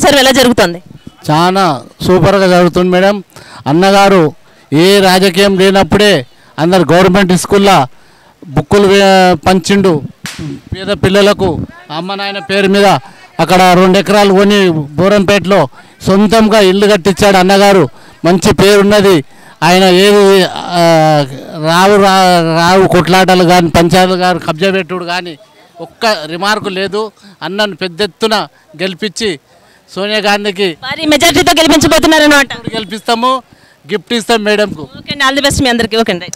ఉత్సవం ఎలా జరుగుతుంది చాలా సూపర్గా జరుగుతుంది మేడం అన్నగారు ఏ రాజకీయం లేనప్పుడే అందరు గవర్నమెంట్ స్కూల్లో బుక్కులు వే- పంచిండు పేద పిల్లలకు అమ్మ నాయన పేరు మీద అక్కడ రెండు ఎకరాలు కొని బోరంపేటలో సొంతంగా ఇల్లు కట్టించాడు అన్నగారు మంచి పేరున్నది ఆయన ఏది ఆ, రావు రా రావు కొట్లాటలు కానీ పంచాయతీలు కానీ కబ్జా పెట్టుడు కానీ ఒక్క రిమార్కు లేదు అన్నను పెద్ద ఎత్తున గెలిపించి సోనియా గాంధీకి భారీ మెజార్టీతో గెలిపించబోతున్నారన్నమాట గెలిపిస్తాము గిఫ్ట్ ఇస్తాం మేడంకు ఓకే అండి ఆల్ ది బెస్ట్ మీ అందరికీ ఓకే అండి